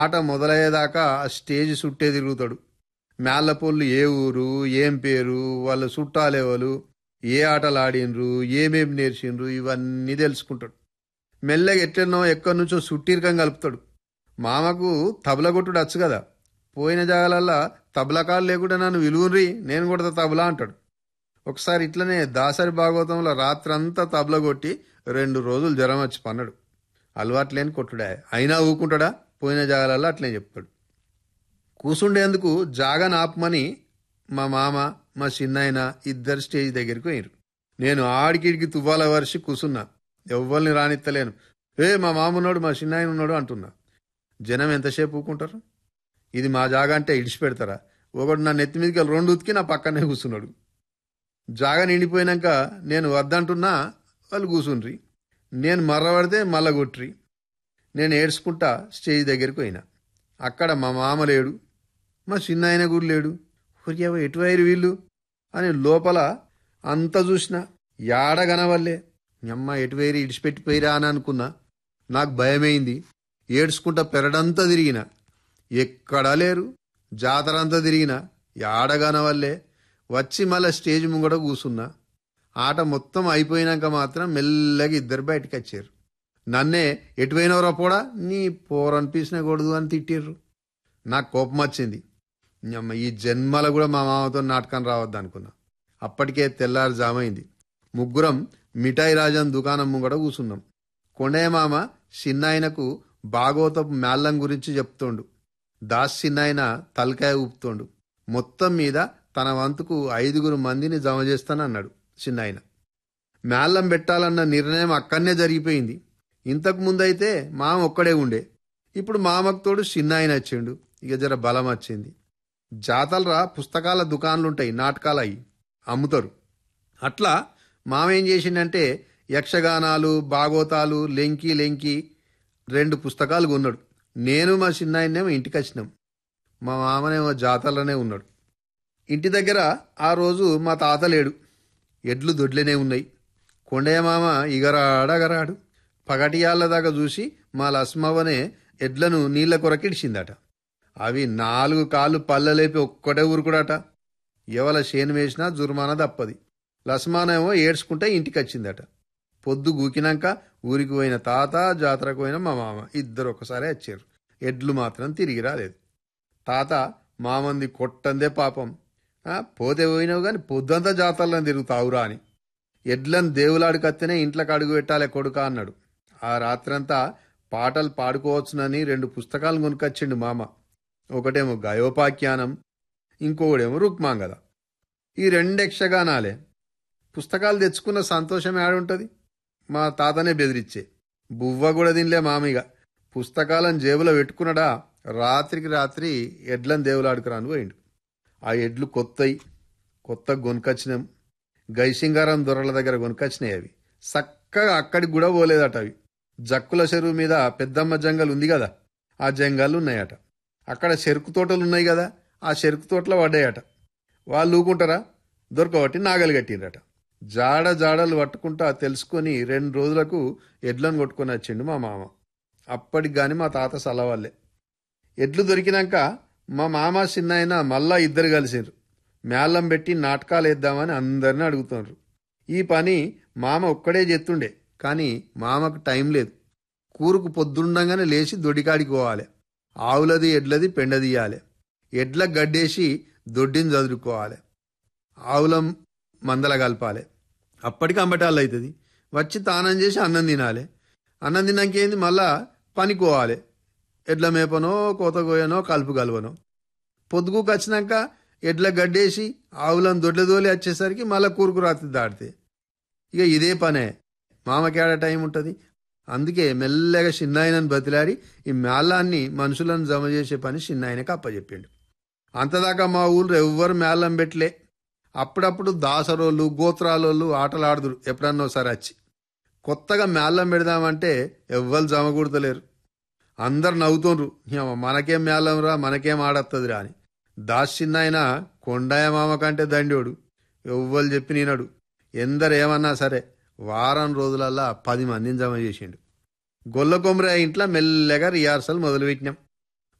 ఆట మొదలయ్యేదాకా ఆ స్టేజ్ చుట్టే తిరుగుతాడు మేళ్ళపొళ్ళు ఏ ఊరు ఏం పేరు వాళ్ళ చుట్టాలెవలు ఏ ఆటలు ఆడినరు ఏమేం నేర్చిండ్రు ఇవన్నీ తెలుసుకుంటాడు మెల్లగా ఎట్లనో ఎక్కడి నుంచో సుట్టీరకం కలుపుతాడు మామకు తబల కొట్టుడు వచ్చు కదా పోయిన జాగాలల్లా తబలకాలు లేకుండా నన్ను విలువరి నేను కొడతా తబలా అంటాడు ఒకసారి ఇట్లనే దాసరి భాగవతంలో రాత్రంతా తబల కొట్టి రెండు రోజులు జ్వరం వచ్చి పన్నాడు అలవాట్లేని కొట్టుడా అయినా ఊకుంటాడా పోయిన జాగాలల్లో అట్లే చెప్తాడు కూసుండేందుకు జాగా ఆపమని మా మామ మా చిన్నాయన ఇద్దరు స్టేజ్ దగ్గరికి పోయారు నేను ఆడికిడికి తువ్వాల వరిసి కూసున్నా ఎవ్వరిని రానిత్తలేను ఏ మా మామ ఉన్నాడు మా చిన్నాయన ఉన్నాడు అంటున్నా జనం ఎంతసేపు ఊకుంటారు ఇది మా జాగా అంటే ఇడిచి పెడతారా ఒకడు నా నెత్తి మీదకి వెళ్ళి రెండు ఉతికి నా పక్కనే కూర్చున్నాడు జాగా నిండిపోయినాక నేను వద్దంటున్నా వాళ్ళు కూసుండ్రి నేను మర్రబడితే మళ్ళా కొట్రి నేను ఏడ్చుకుంటా స్టేజ్ దగ్గరికి పోయినా అక్కడ మా మామ లేడు మా చిన్న ఆయన కూడా లేడు ఒరియావ ఎటువైరు వీళ్ళు అని లోపల అంత చూసిన యాడ కనవల్లే అమ్మ ఎటువైరు ఇడిచిపెట్టిపోయిరా అని అనుకున్నా నాకు భయమైంది ఏడ్చుకుంటా పెరడంతా తిరిగిన ఎక్కడా లేరు జాతర అంతా తిరిగిన యాడ కనవల్లే వచ్చి మళ్ళీ స్టేజ్ ముంగట కూసున్నా ఆట మొత్తం అయిపోయినాక మాత్రం మెల్లగా ఇద్దరు బయటకు వచ్చారు నన్నే ఎటువైనవరా పోడా నీ పోరనిపించినకూడదు అని తిట్టిర్రు నాకు కోపం వచ్చింది అమ్మ ఈ జన్మల కూడా మా మామతో నాటకం రావద్దు అనుకున్నా అప్పటికే తెల్లారు జామైంది ముగ్గురం మిఠాయి రాజన్ దుకాణం ముంగట కూసున్నాం కొండయ్య మామ చిన్నాయనకు భాగవతపు మేళ్ళం గురించి చెప్తోండు దాస్ చిన్నాయన తలకాయ ఊపుతోండు మొత్తం మీద తన వంతుకు ఐదుగురు మందిని జమ చేస్తానన్నాడు చిన్నాయన మేళ్ళం పెట్టాలన్న నిర్ణయం అక్కడనే జరిగిపోయింది ఇంతకు ముందైతే మామ ఒక్కడే ఉండే ఇప్పుడు మామకు తోడు చిన్నాయన వచ్చిండు ఇక జర బలం వచ్చింది జాతరరా పుస్తకాల దుకాన్లుంటాయి నాటకాలు అయి అమ్ముతారు అట్లా మామ ఏం చేసిండంటే యక్షగానాలు భాగవతాలు లెంకి లెంకి రెండు పుస్తకాలు కొన్నాడు నేను మా చిన్నాయనేమో ఇంటికి వచ్చినాం మా మామనేమో జాతరలోనే ఉన్నాడు ఇంటి దగ్గర ఆ రోజు మా తాత లేడు ఎడ్లు దొడ్లనే ఉన్నాయి కొండయ్య మామ ఇగరాడగరాడు పగటియాళ్ళ దాకా చూసి మా లస్మవ్వనే ఎడ్లను నీళ్ల కొరకిడిచిందట అవి నాలుగు కాళ్ళు పళ్ళలేపి ఒక్కటే ఊరుకుడట ఎవల చేను వేసినా జుర్మానా తప్పది లస్మానేమో ఏడ్చుకుంటే ఇంటికి వచ్చిందట పొద్దు గూకినాక ఊరికి పోయిన తాత జాతరకు పోయిన మా మామ ఇద్దరు ఒకసారి వచ్చారు ఎడ్లు మాత్రం తిరిగి రాలేదు తాత మామంది కొట్టందే పాపం ఆ, పోతే పోయినావు కానీ పొద్దంతా జాతరలను తిరుగుతావురా అని ఎడ్లను దేవులాడికత్తేనే ఇంట్లోకి అడుగు పెట్టాలే కొడుక అన్నాడు ఆ రాత్రంతా పాటలు పాడుకోవచ్చునని రెండు పుస్తకాలు కొనుకొచ్చిండు మామ ఒకటేమో గయోపాఖ్యానం ఇంకొకడేమో రుక్మాంగద ఈ రెండు యక్షగానాలే పుస్తకాలు తెచ్చుకున్న సంతోషం ఏడుంటది మా తాతనే బెదిరిచ్చే బువ్వ కూడా తినలే మామిగ పుస్తకాలను జేబులో పెట్టుకున్నాడా రాత్రికి రాత్రి ఎడ్లను దేవులాడుకురాను పోయిండు ఆ ఎడ్లు కొత్తయి కొత్త గొనుకొచ్చినాం గైసింగారం దొరల దగ్గర కొనుకొచ్చినాయి అవి చక్కగా అక్కడికి కూడా పోలేదట అవి జక్కుల చెరువు మీద పెద్దమ్మ జంగల్ ఉంది కదా ఆ జంగాలు ఉన్నాయట అక్కడ చెరుకు తోటలు ఉన్నాయి కదా ఆ చెరుకు తోటలో పడ్డాయట వాళ్ళు ఊకుంటారా దొరకబట్టి నాగలి కట్టిండ్రట జాడ జాడలు పట్టుకుంటా తెలుసుకొని రెండు రోజులకు ఎడ్లను కొట్టుకొని వచ్చిండు మా మామ అప్పటికి గాని మా తాత సలవాళ్ళే ఎడ్లు దొరికినాక మా మామ చిన్నాయన మళ్ళా ఇద్దరు కలిసిండ్రు మేళం పెట్టి నాటకాలు వేద్దామని అందరిని అడుగుతున్నారు ఈ పని మామ ఒక్కడే చేస్తుండే కానీ మామకు టైం లేదు కూరుకు పొద్దుండగానే లేచి దొడికాడికి పోవాలి ఆవులది ఎడ్లది పెండదీయాలి ఎడ్ల గడ్డేసి దొడ్డిని చదువుకోవాలి ఆవుల మందల కలపాలి అప్పటికి అంబటాలు అవుతుంది వచ్చి తానం చేసి అన్నం తినాలి అన్నం తిన్నాక ఏంది మళ్ళా పనికోవాలి ఎడ్ల మేపనో కోత కోయనో కలుపు కలవనో పొద్దుగుకు వచ్చినాక ఎడ్ల గడ్డేసి ఆవులను దొడ్ల దోలి వచ్చేసరికి మళ్ళా కూరుకు రాత్రి దాడితే ఇక ఇదే పనే మామకేడ టైం ఉంటుంది అందుకే మెల్లగా చిన్నాయనని బతిలాడి ఈ మేళాన్ని మనుషులను జమ చేసే పని చిన్నాయనకి అప్పచెప్పిండు అంతదాకా మా ఊళ్ళో ఎవ్వరు మేళం పెట్టలే అప్పుడప్పుడు దాసరోళ్ళు గోత్రాలోళ్ళు ఆటలు ఆడుదురు ఎప్పుడన్నా ఒకసారి వచ్చి కొత్తగా మేళం పెడదామంటే ఎవ్వరు జమ కుడతలేరు అందరు నవ్వుతుండ్రు "ఏమ, మనకేం మేళం రా మనకేం ఆడత్తదిరా అని దాస్ చిన్నాయన కొండాయ మామ కంటే దండోడు ఎవ్వరు చెప్పి నేనడు ఎందరు ఏమన్నా సరే వారం రోజులల్లా పది మందిని జమ చేసిండు గొల్ల కొమర ఇంట్లో మెల్లగా రిహార్సల్ మొదలుపెట్టినాం